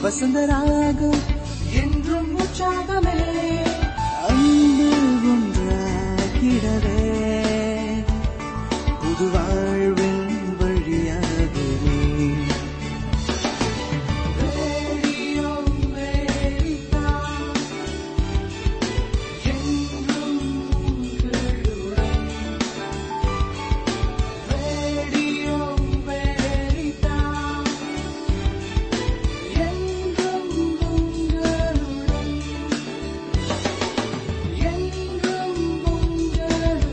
வசந்தராகம் என்றும் உற்சாகமே அன்பு ஒன்றாகிடவே புது வாழ்வின் வழியாகவே ரேடியோ அமெரிக்கா, என்றும் உங்களுடன். ரேடியோ அமெரிக்கா, என்றும் உங்களுடன். என்றும் உங்களுடன்.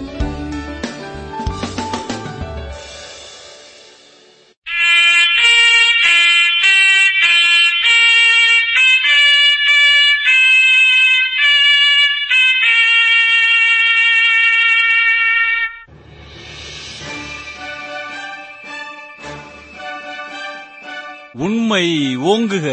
உண்மை ஓங்குக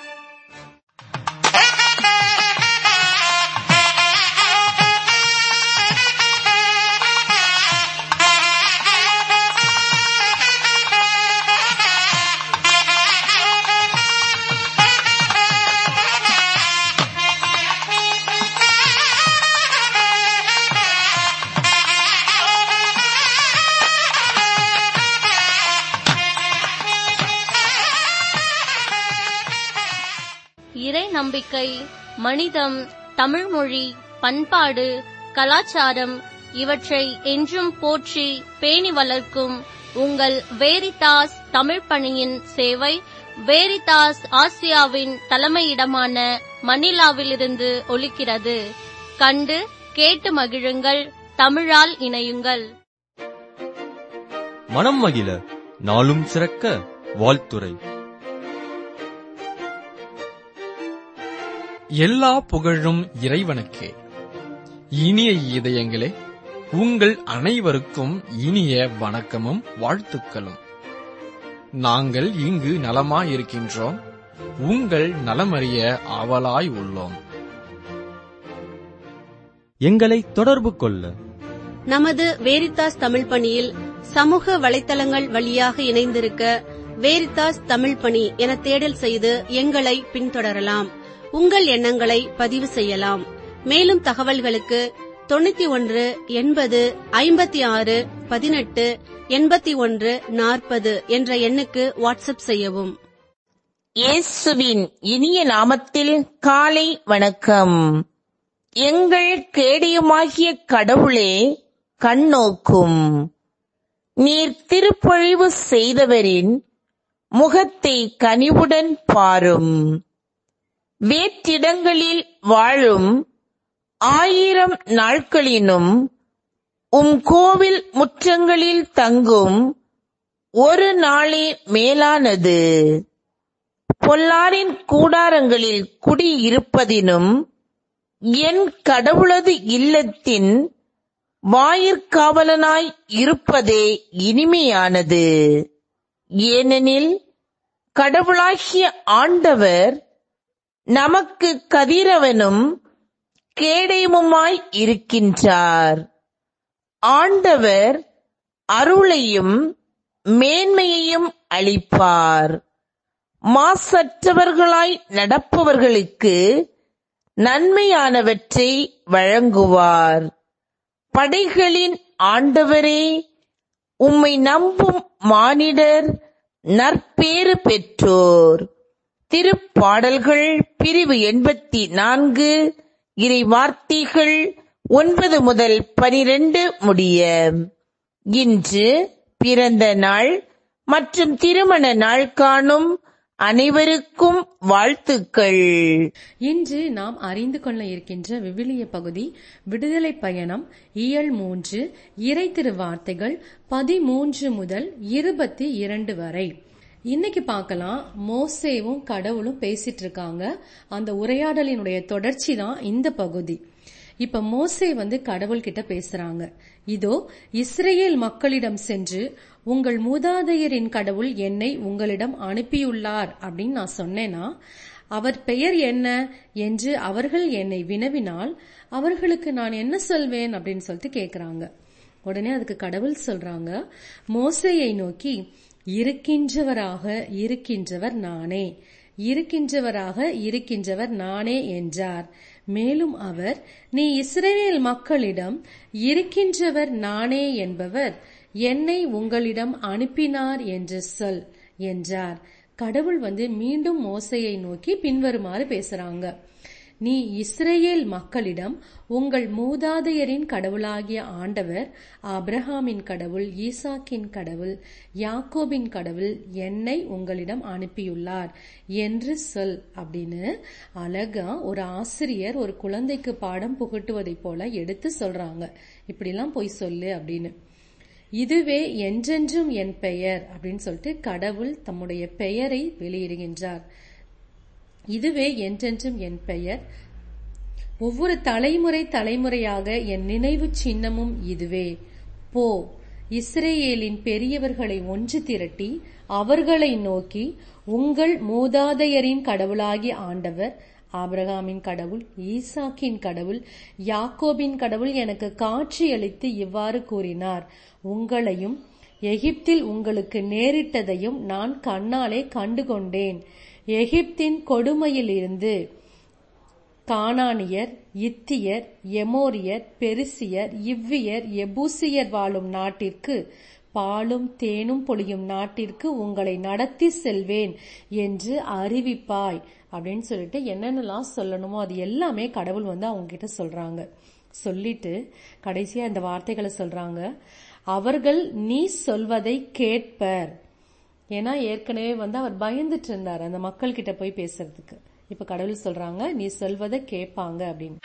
இறை நம்பிக்கை மனிதம் தமிழ்மொழி பண்பாடு கலாச்சாரம் இவற்றை என்றும் போற்றி பேணி வளர்க்கும் உங்கள் வேரிதாஸ் தமிழ் பணியின் சேவை வேரிதாஸ் ஆசியாவின் தலைமையிடமான மணிலாவிலிருந்து ஒலிக்கிறது கண்டு கேட்டு மகிழுங்கள் தமிழால் இணையுங்கள் மனம் மகிழ நாளும் சிறக்க வாழ்த்துரை எல்லா புகழும் இறைவனுக்கே இனிய இதயங்களே உங்கள் அனைவருக்கும் இனிய வணக்கமும் வாழ்த்துக்களும் நாங்கள் இங்கு நலமாயிருக்கின்றோம் உங்கள் நலமறிய ஆவலாய் உள்ளோம் எங்களை தொடர்பு கொள்ள நமது வேரித்தாஸ் தமிழ் பணியில் சமூக வலைத்தளங்கள் வழியாக இணைந்திருக்க வேரித்தாஸ் தமிழ் பணி என தேடல் செய்து எங்களை பின்தொடரலாம் உங்கள் எண்ணங்களை பதிவு செய்யலாம் மேலும் தகவல்களுக்கு தொண்ணூத்தி ஒன்று எண்பது ஐம்பத்தி ஆறு பதினெட்டு எண்பத்தி ஒன்று நாற்பது என்ற எண்ணுக்கு வாட்ஸ்அப் செய்யவும் இயேசுவின் இனிய நாமத்தில் காலை வணக்கம் எங்கள் கேடயமாகிய கடவுளே கண்ணோக்கும் நீர் திருப்பொழிவு செய்தவரின் முகத்தை கனிவுடன் பாரும் வேற்றிடங்களில் வாழும் ஆயிரம் நாட்களினும் உம் கோவில் முற்றங்களில் தங்கும் ஒரு நாளே மேலானது பொல்லாரின் கூடாரங்களில் குடியிருப்பதினும் என் கடவுளது இல்லத்தின் வாயிற்காவலனாய் இருப்பதே இனிமையானது ஏனெனில் கடவுளாகிய ஆண்டவர் நமக்கு கதிரவனும் கேடயமுமாய் இருக்கின்றார் ஆண்டவர் அருளையும் மேன்மையையும் அளிப்பார் மாசற்றவர்களாய் நடப்பவர்களுக்கு நன்மையானவற்றை வழங்குவார் படைகளின் ஆண்டவரே உம்மை நம்பும் மானிடர் நற்பேறு பெற்றோர் திருப்பாடல்கள் பிரிவு எண்பத்தி நான்கு இறை வார்த்தைகள் ஒன்பது முதல் பனிரெண்டு முடிய இன்று பிறந்த நாள் மற்றும் திருமண நாள் காணும் அனைவருக்கும் வாழ்த்துக்கள் இன்று நாம் அறிந்து கொள்ள இருக்கின்ற விவிலிய பகுதி விடுதலை பயணம் இயல் மூன்று இறை திரு வார்த்தைகள் பதிமூன்று முதல் இருபத்தி இரண்டு வரை இன்னைக்கு பார்க்கலாம் மோசேவும் கடவுளும் பேசிட்டு இருக்காங்க அந்த உரையாடலினுடைய தொடர்ச்சி தான் இந்த பகுதி இப்ப மோசே வந்து கடவுள்கிட்ட பேசுறாங்க இதோ இஸ்ரேல் மக்களிடம் சென்று உங்கள் மூதாதையரின் கடவுள் என்னை உங்களிடம் அனுப்பியுள்ளார் அப்படின்னு நான் சொன்னேன்னா அவர் பெயர் என்ன என்று அவர்கள் என்னை வினவினால் அவர்களுக்கு நான் என்ன சொல்வேன் அப்படின்னு சொல்லிட்டு கேக்குறாங்க உடனே அதுக்கு கடவுள் சொல்றாங்க மோசையை நோக்கி இருக்கின்றவராக இருக்கின்றவர் நானே இருக்கின்றவராக இருக்கின்றவர் நானே என்றார் மேலும் அவர் நீ இஸ்ரவேல் மக்களிடம் இருக்கின்றவர் நானே என்பவர் என்னை உங்களிடம் அனுப்பினார் என்று சொல் என்றார் கடவுள் வந்து மீண்டும் மோசையை நோக்கி பின்வருமாறு பேசுறாங்க நீ இஸ்ரேல் மக்களிடம் உங்கள் மூதாதையரின் கடவுளாகிய ஆண்டவர் ஆபிரஹாமின் கடவுள் ஈசாக்கின் கடவுள் யாக்கோபின் கடவுள் என்னை உங்களிடம் அனுப்பியுள்ளார் என்று சொல் அப்படின்னு அழகா ஒரு ஆசிரியர் ஒரு குழந்தைக்கு பாடம் புகட்டுவதைப் போல எடுத்து சொல்றாங்க இப்படிலாம் போய் சொல்லு அப்படின்னு இதுவே என்றென்றும் என் பெயர் அப்படின்னு சொல்லிட்டு கடவுள் தம்முடைய பெயரை வெளியிடுகின்றார் இதுவே என்றென்றும் என் பெயர் ஒவ்வொரு தலைமுறை தலைமுறையாக என் நினைவு சின்னமும் இதுவே போ இஸ்ரேலின் பெரியவர்களை ஒன்று திரட்டி அவர்களை நோக்கி உங்கள் மூதாதையரின் கடவுளாகிய ஆண்டவர் ஆபிரகாமின் கடவுள் ஈசாக்கின் கடவுள் யாக்கோபின் கடவுள் எனக்கு காட்சியளித்து இவ்வாறு கூறினார் உங்களையும் எகிப்தில் உங்களுக்கு நேரிட்டதையும் நான் கண்ணாலே கண்டுகொண்டேன் எகிப்தின் கொடுமையிலிருந்து கானானியர் இத்தியர் எமோரியர் பெருசியர் இவ்வியர் எபூசியர் வாழும் நாட்டிற்கு பாலும் தேனும் பொழியும் நாட்டிற்கு உங்களை நடத்தி செல்வேன் என்று அறிவிப்பாய் அப்படின்னு சொல்லிட்டு என்னென்னலாம் சொல்லணுமோ அது எல்லாமே கடவுள் வந்து அவங்க கிட்ட சொல்றாங்க சொல்லிட்டு கடைசியா இந்த வார்த்தைகளை சொல்றாங்க அவர்கள் நீ சொல்வதை கேட்பர் ஏன்னா ஏற்கனவே வந்து அவர் பயந்துட்டு இருந்தார் அந்த மக்கள் கிட்ட போய் பேசுறதுக்கு இப்ப கடவுள் சொல்றாங்க நீ சொல்வதை கேட்பாங்க அப்படின்னு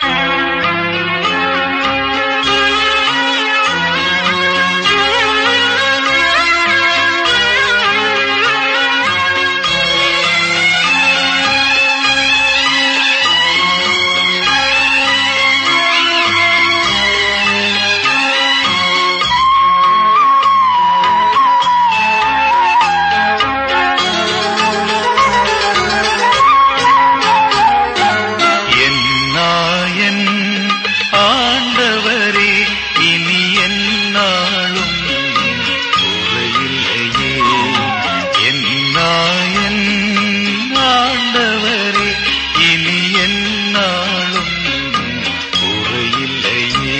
என்னாயன் ஆண்டவரே இனி என்னாலும் குறையில்லையே என்னாயன் ஆண்டவரே இனி என்னாலும் குறையில்லையே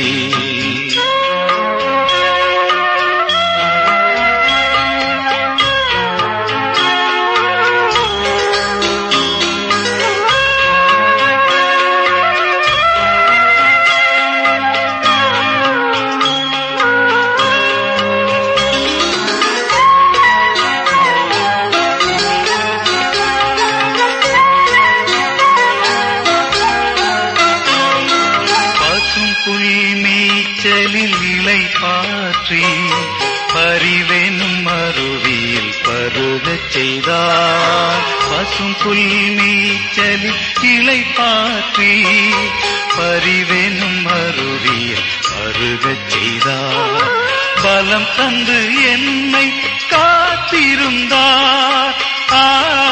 பசும் புல் நீச்சலில் இலை பாற்றி பரிவெனும் அருவியில் பருகச் செய்தார் பசும் புல் நீச்சலில் இலை பாற்றி பரிவெனும் அருவியில் பருகச் செய்தார் பலம் தந்து என்னை காத்திருந்தார் ஆ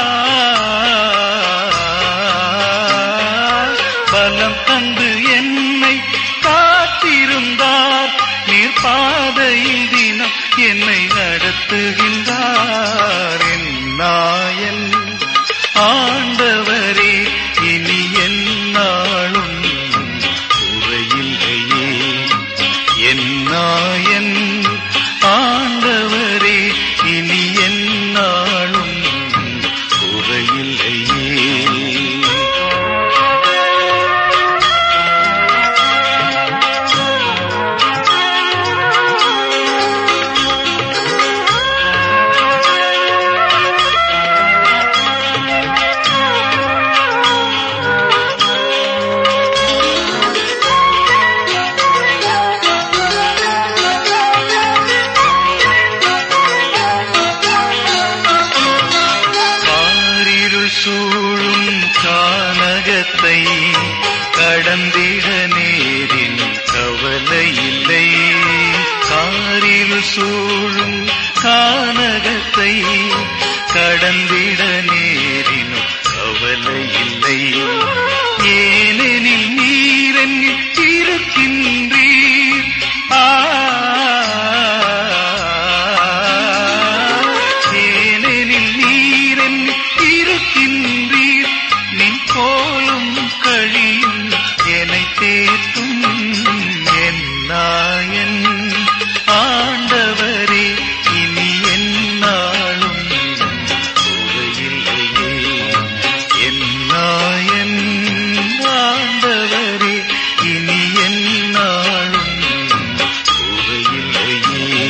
பலம் தந்து என்னை காத்திருந்தார் நீர் பாதையில் தினம் என்னை நடத்துகின்றார் என் நாயன் ஆண்டவரே இனி என்னாலும் குறையில்லையே என் நாயன் ஆண்டவரே இனி என்னாலும் குறையில்லையே காரிருள் சூழும் கானகத்தை கடந்திட நேரின் கவலை இல்லை காரிருள் சூழும் கானகத்தை கடந்திட நேரினும் கவலை இல்லை ஏனெனில் நீரென்னில் இருக்கின்றீர் ஆ ஏனெனில் நீரென்னில் இருக்கின்றீர் ஆண்டவரே இனி என்னாலும் குறையில்லையே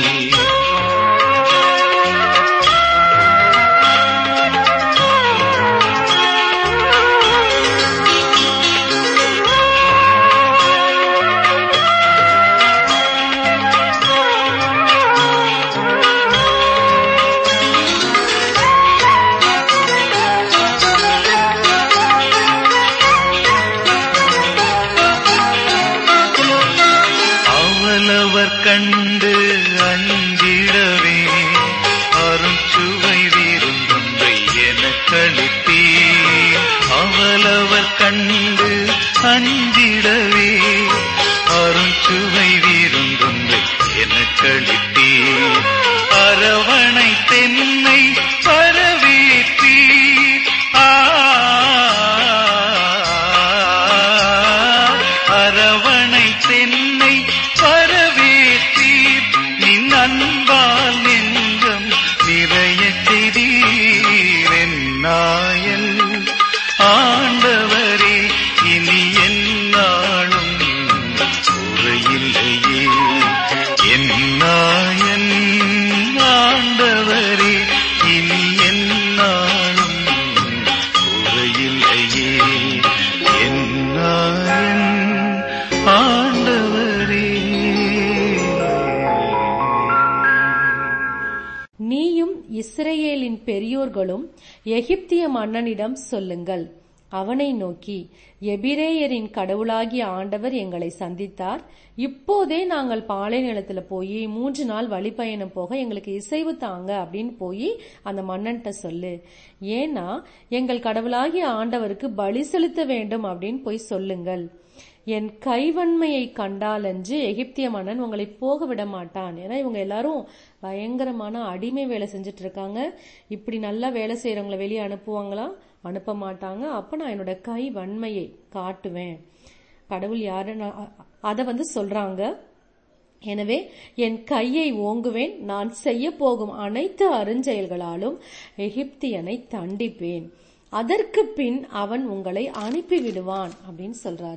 அவளவர் கண்டு அஞ்சிடவே அருஞ்சுவை விருந்தொன்றை எனக்களித்தே அவளவர் கண்டு அஞ்சிடவே அருஞ்சுவை விருந்தொன்றை எனக்களித்தே அரவணை தென்னை பரவேற்றி அரவணை தென்னை பரவேற்றீர் நின் அன்பால் நெஞ்சம் நிறைய செய்தீர் என்னாயல் ஆண்டவரே இனி என்னாலும் குறையில்லையே என்னாயன் ஆண்டவரே இனி என்னாலும் குறையில்லையே என்னாயன் ஆண்டவரே நீயும் இஸ்ரவேலின் பெரியோர்களும் எகிப்திய மன்னனிடம் சொல்லுங்கள் அவனை நோக்கி எபிரேயரின் கடவுளாகிய ஆண்டவர் எங்களை சந்தித்தார் இப்போதே நாங்கள் பாலை நிலத்துல போய் மூன்று நாள் வழிப்பயணம் போக எங்களுக்கு இசைவு தாங்க அப்படின்னு போய் அந்த மன்னன்ட்ட சொல்லு ஏன்னா எங்கள் கடவுளாகிய ஆண்டவருக்கு பலி செலுத்த வேண்டும் அப்படின்னு போய் சொல்லுங்கள் என் கைவன்மையை கண்டாலன்று எகிப்திய மன்னன் உங்களை போக விட மாட்டான் ஏன்னா இவங்க எல்லாரும் பயங்கரமான அடிமை வேலை செஞ்சுட்டு இருக்காங்க இப்படி நல்லா வேலை செய்யறவங்களை வெளியே அனுப்புவாங்களா அனுப்ப மாட்டாங்க அப்ப நான் என்னோட கை வன்மையை காட்டுவேன் கடவுள் யாரு அதை வந்து சொல்றாங்க எனவே என் கையை ஓங்குவேன் நான் செய்ய போகும் அனைத்து அருஞ்செயல்களாலும் எகிப்தியனை தண்டிப்பேன் அதற்கு பின் அவன் உங்களை அனுப்பிவிடுவான் அப்படின்னு சொல்றாரு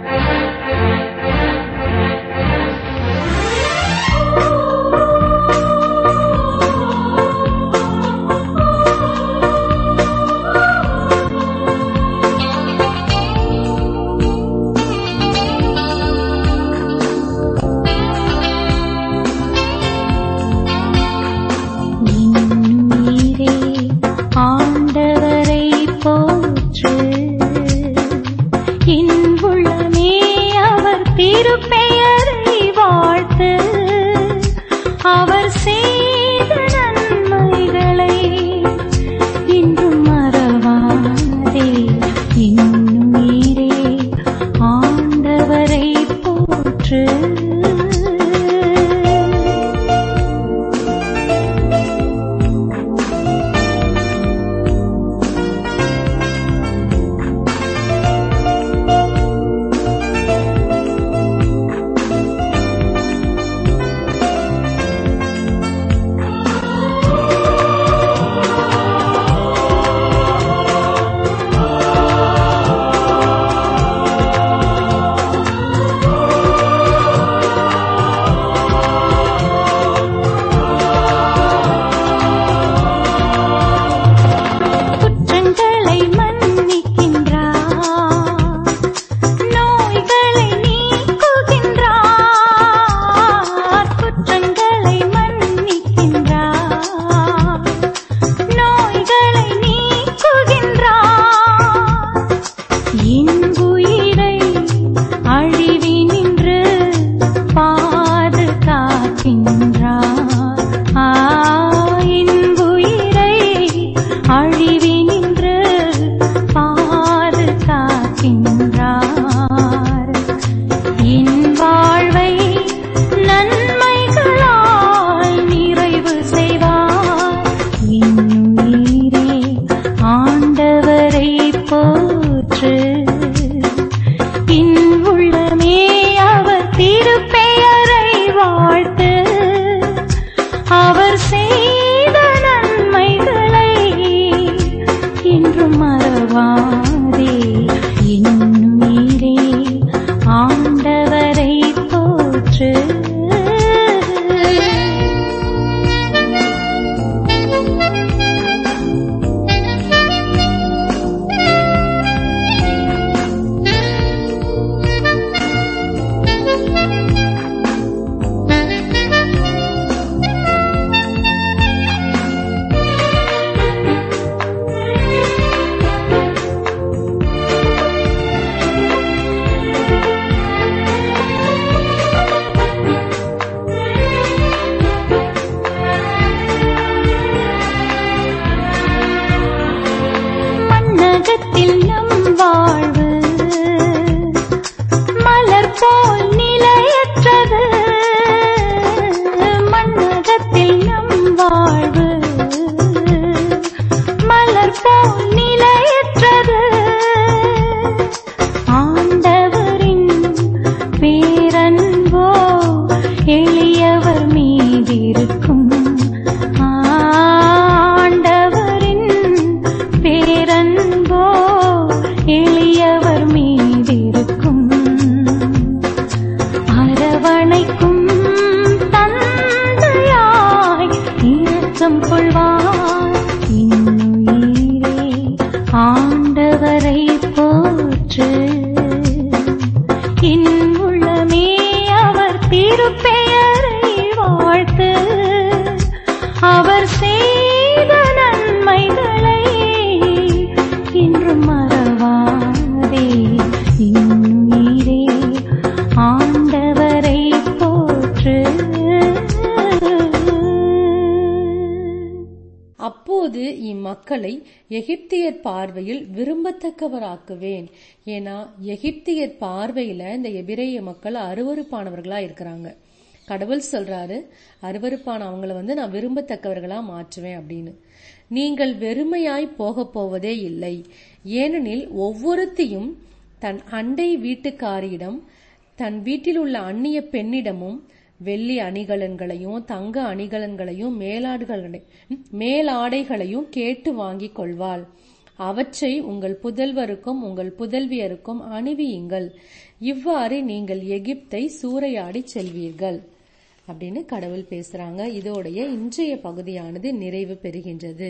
நீரே ஆண்டவரை போற்று இன்புள்ளமே அவர் திருப்பெயரை வாழ்த்து இம்மக்களை எகிப்தியர் பார்வையில் விரும்பத்தக்கவராக்குவேன் ஏன்னா எகிப்தியர் பார்வையில இந்த எபிரேய மக்கள் அருவருப்பானவர்களா இருக்கிறாங்க கடவுள் சொல்றாரு அருவருப்பான அவங்கள வந்து நான் விரும்பத்தக்கவர்களா மாற்றுவேன் அப்படின்னு நீங்கள் வெறுமையாய் போகப் போவதே இல்லை ஏனெனில் ஒவ்வொருத்தியும் தன் அண்டை வீட்டுக்காரியிடம் தன் வீட்டில் உள்ள அந்நிய பெண்ணிடமும் வெள்ளி அணிகலன்களையும் தங்க அணிகலன்களையும் மேலாடுகளை மேலாடைகளையும் கேட்டு வாங்கிக் கொள்வாள் அவற்றை உங்கள் புதல்வருக்கும் உங்கள் புதல்வியருக்கும் அணிவியுங்கள் இவ்வாறு நீங்கள் எகிப்தை சூறையாடி செல்வீர்கள் அப்படின்னு கடவுள் பேசுறாங்க இதோடைய இன்றைய பகுதியானது நிறைவு பெறுகின்றது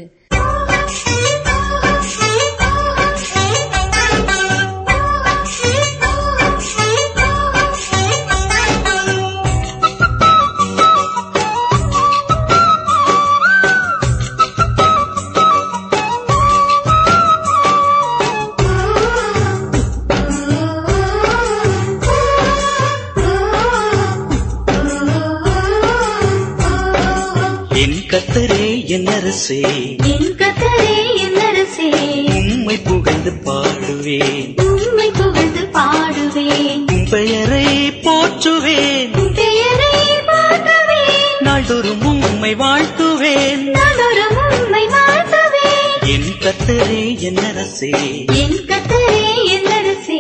என் கத்தரே என் அரசே என் கத்தரே என் அரசே உம்மை புகழ்ந்து பாடுவேன் உம்மை புகழ்ந்து பாடுவேன் உம் பெயரை போற்றுவேன் உம் பெயரை பாடுவேன் நாள்தோறும் உம்மை வாழ்த்துவேன் நாடொரும் உம்மை வாழ்த்துவேன் என் கத்தரே என் அரசே என் கத்தரே என் அரசே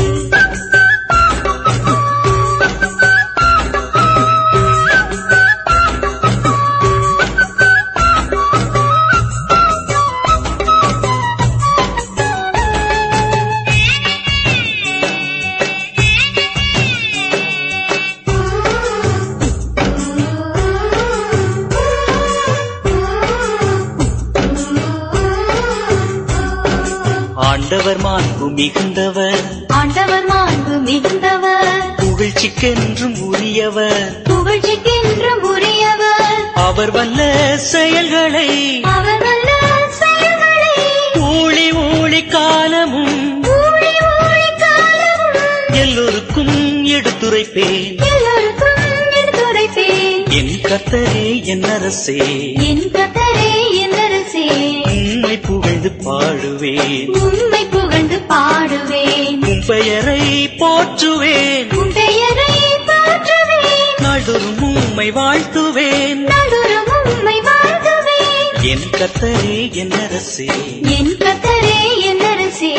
ஆண்டவர் மாண்பு மிகுந்தவர் ஆண்டவர் மாண்பு மிகுந்தவர் புகழ்ச்சிக்கென்றும் உரியவர் புகழ்ச்சிக்கென்றும் உரியவர் அவர் வல்ல செயல்களை அவர் நல்ல செயல்களை ஊழி ஊழி காலமும் ஊழி ஊழி காலமும் எல்லோருக்கும் எடுத்துரைப்பேன் எல்லோருக்கும் எடுத்துரைப்பேன் என் கத்தரே என் அரசே என் கத்தரே என் அரசே உம்மை புகழ்ந்து பாடுவேன் உம்மை புகழ்ந்து பாடுவேன் உம் பெயரை போற்றுவேன் உம் பெயரை போற்றுவேன் நாள்தோறும் உம்மை வாழ்த்துவேன் நாடொரும் உம்மை வாழ்த்துவேன் என் கத்தரே என் அரசே என் கத்தரே என் அரசே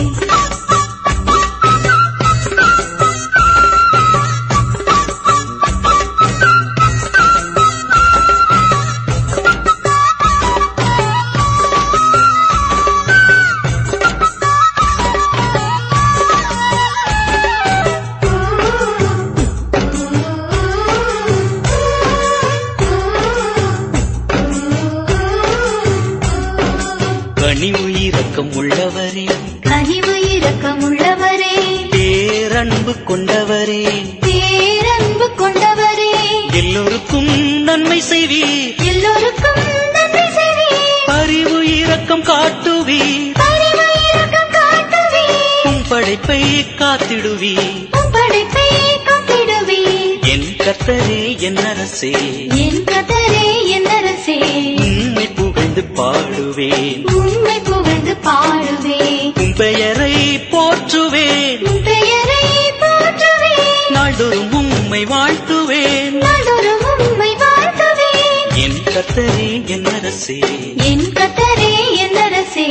கனிவு இரக்கம் உள்ளவரே கனிவு இரக்கம் உள்ளவரே பேரன்பு கொண்டவரே பேரன்பு கொண்டவரே எல்லோருக்கும் நன்மை செய்வீர் எல்லோருக்கும் நன்மை செய்வீர் அறிவு இரக்கம் காட்டுவீர் பரிவு இரக்கம் காட்டுவீர் உம் படைப்பை காத்திடுவீர் உம் படைப்பை காத்திடுவீர் என் கத்தரே என் அரசே என் கத்தரே என் அரசே உம்மை புகழ்ந்து பாடுவேன் உம்மை புகழ்ந்து பாடுவேன் உம் பெயரை போற்றுவேன் உம் பெயரை போற்றுவேன் நாள்தோறும் உம்மை வாழ்த்துவேன் நாடொரும் உம்மை வாழ்த்துவேன் என் கத்தரே என் அரசே என் கத்தரே என் அரசே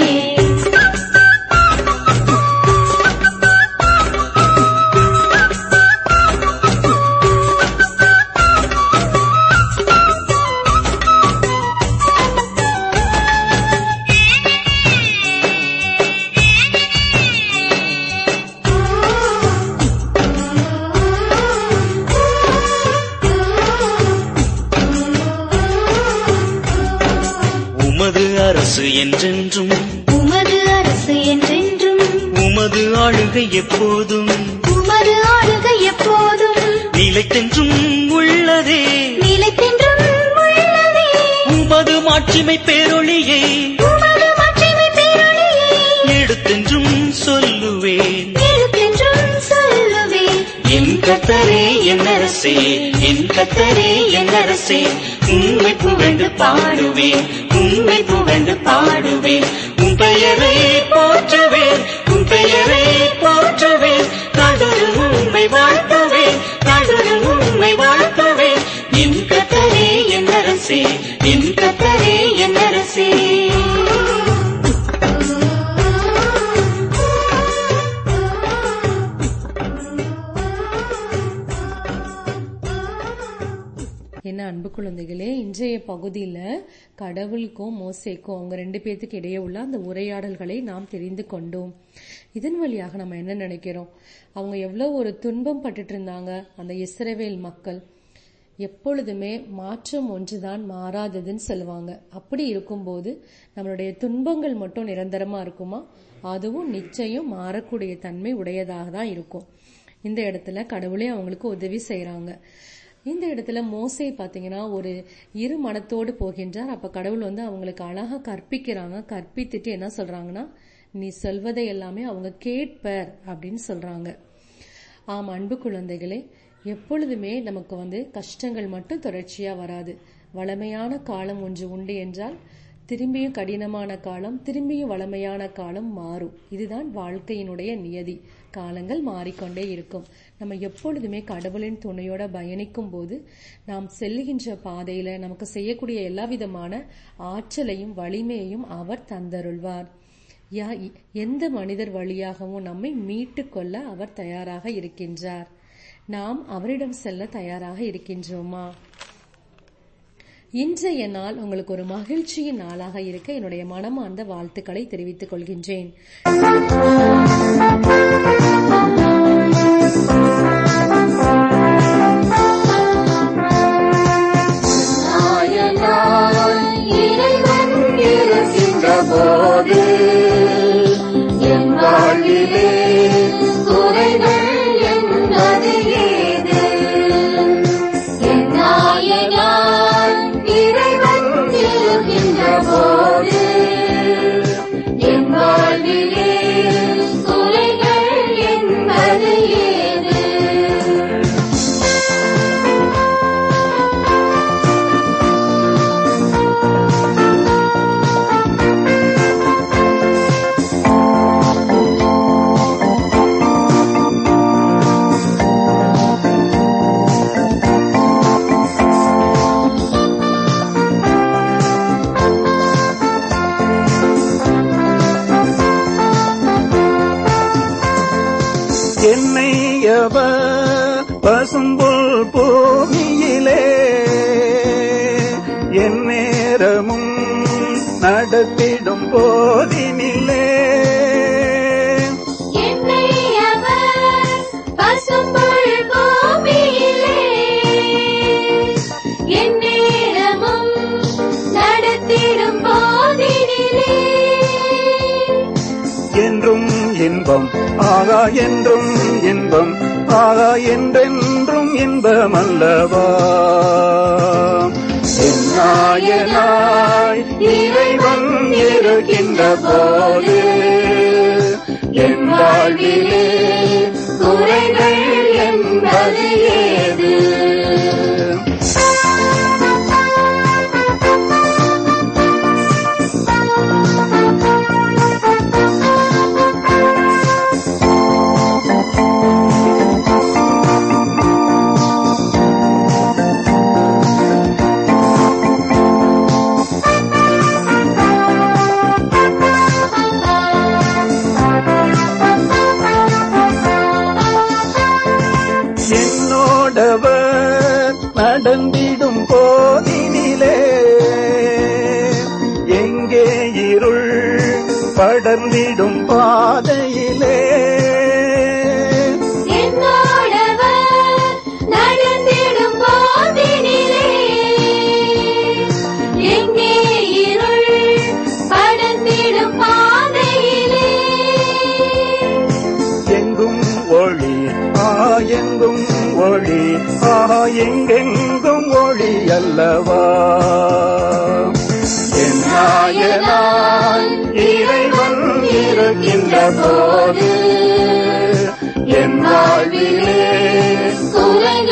உமது அரசு என்றென்றும் உமது அரசு என்றென்றும் உமது ஆளுகை எப்போதும் உமது ஆளுகை எப்போதும் நிலைத்தென்றும் உள்ளதே நிலைத்தென்றும் உள்ளதே உமது மாட்சிமை பேரொளியை உமது மாட்சிமை பேரொளியை எடுத்தென்றும் சொல்லுவேன் எழுத்தென்றும் சொல்லுவேன் என் கத்தரே என் அரசே என் கத்தரே என் அரசே உண்மை புகழ்ந்து பாடுவேன் உண்மை புகழ்ந்து பாடுவேன் உன் பெயரை போற்றுவேன் உன் பெயரை போற்றுவேன் நாடொரு உண்மை வாழ்த்துவேன் நாடொரு உண்மை வாழ்த்துவேன் என் கத்தரே என் அரசே என் கத்தரே என் அரசே என்ன அன்பு குழந்தைகளே இன்றைய பகுதியில கடவுளுக்கும் மோசேக்கும் அவங்க ரெண்டு பேத்துக்கு இடையே உள்ள அந்த உரையாடல்களை நாம் தெரிந்து கொண்டோம் இதன் வழியாக நம்ம என்ன நினைக்கிறோம் அவங்க எவ்வளவு ஒரு துன்பம் பட்டுட்டு இருந்தாங்க அந்த இஸ்ரவேல் மக்கள் எப்பொழுதுமே மாற்றம் ஒன்றுதான் மாறாததுன்னு சொல்லுவாங்க அப்படி இருக்கும்போது நம்மளுடைய துன்பங்கள் மட்டும் நிரந்தரமா இருக்குமா அதுவும் நிச்சயம் மாறக்கூடிய தன்மை உடையதாக தான் இருக்கும் இந்த இடத்துல கடவுளே அவங்களுக்கு உதவி செய்றாங்க இந்த இடத்துல மோசே பாத்தீங்கன்னா ஒரு இரு மனத்தோடு போகின்றார் அப்ப கடவுள் வந்து அவங்களுக்கு அழகா கற்பிக்கிறாங்க கற்பித்துட்டு என்ன சொல்றாங்கன்னா நீ சொல்வதை எல்லாமே அவங்க கேட்பர் அப்படின்னு சொல்றாங்க ஆம் அன்பு குழந்தைகளே எப்பொழுதுமே நமக்கு வந்து கஷ்டங்கள் மட்டும் தொடர்ச்சியா வராது வளமையான காலம் ஒன்று உண்டு என்றால் திரும்பியும் கடினமான காலம் திரும்பியும் வளமையான காலம் மாறும் இதுதான் வாழ்க்கையினுடைய நியதி காலங்கள் மாறிக்கொண்டே இருக்கும் நம்ம எப்பொழுதுமே கடவுளின் துணையோட பயணிக்கும் போது நாம் செல்லுகின்ற பாதையில நமக்கு செய்யக்கூடிய எல்லா விதமான ஆற்றலையும் வலிமையையும் அவர் தந்தருள்வார் யா எந்த மனிதர் வழியாகவும் நம்மை மீட்டு கொள்ள அவர் தயாராக இருக்கின்றார் நாம் அவரிடம் செல்ல தயாராக இருக்கின்றோமா இன்றைய நாள் உங்களுக்கு ஒரு மகிழ்ச்சியின் நாளாக இருக்க என்னுடைய மனமார்ந்த வாழ்த்துக்களை தெரிவித்துக் கொள்கின்றேன் இறைவன் இருக்கின்ற போது என் வாழ்விலே குறைகள் என்பது ஏது என் நாயனாய் இறைவன் இருக்கின்ற போது என் வாழ்விலே குறைகள் என்பது ஏது என்னை அவர் பசும்புல் பூமியிலே என் நேரமும் நடத்திடும் போதினிலே என்னை அவர் பசும்புல் பூமியிலே என் நேரமும் நடத்திடும் போதினிலே என்றும் இன்பம் ஆகா என்றும் இன்பம் ஆகா என்றென்றும் இன்பம் அல்லவா என் நாயனாய் இறைவன் இருக்கின்ற போது என் வாழ்விலே குறைகள் என்பது ஏது என்னோடவர் நடந்திடும் போதினிலே எங்கே இருள் படர்ந்திடும் பாதையிலே என்னோடவர் நடந்திடும் போதினிலே எங்கே இருள் படர்ந்திடும் பாதையிலே எங்கும் ஒளி ஆ எங்கும் ஒளி ஆ எங்கெங்கும் ஒளி அல்லவா என் நாயனாய் இறைவன் இருக்கின்ற போது என் வாழ்விலே குறைகள்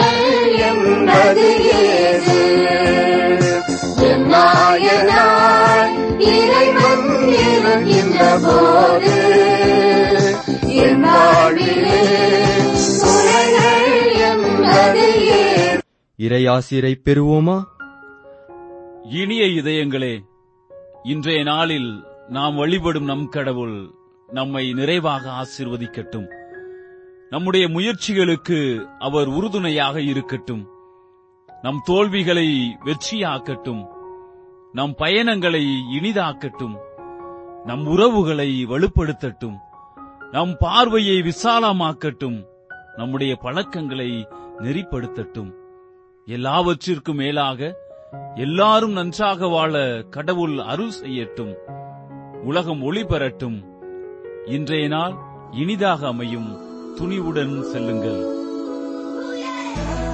போது என் வாழ்விலே குறைகள் என்பது ஏன் இறையாசிரை பெறுவோமா இனிய இதயங்களே இன்றைய நாளில் நாம் வழிபடும் நம் கடவுள் நம்மை நிறைவாக ஆசீர்வதிக்கட்டும் நம்முடைய முயற்சிகளுக்கு அவர் உறுதுணையாக இருக்கட்டும் நம் தோல்விகளை வெற்றியாக்கட்டும் நம் பயணங்களை இனிதாக்கட்டும் நம் உறவுகளை வலுப்படுத்தட்டும் நம் பார்வையை விசாலமாக்கட்டும் நம்முடைய பழக்கங்களை நெறிப்படுத்தட்டும் எல்லாவற்றிற்கும் மேலாக எல்லாரும் நன்றாக வாழ கடவுள் அருள் செய்யட்டும் உலகம் ஒளி பெறட்டும் இன்றைய நாள் இனிதாக அமையும் துணிவுடன் செல்லுங்கள்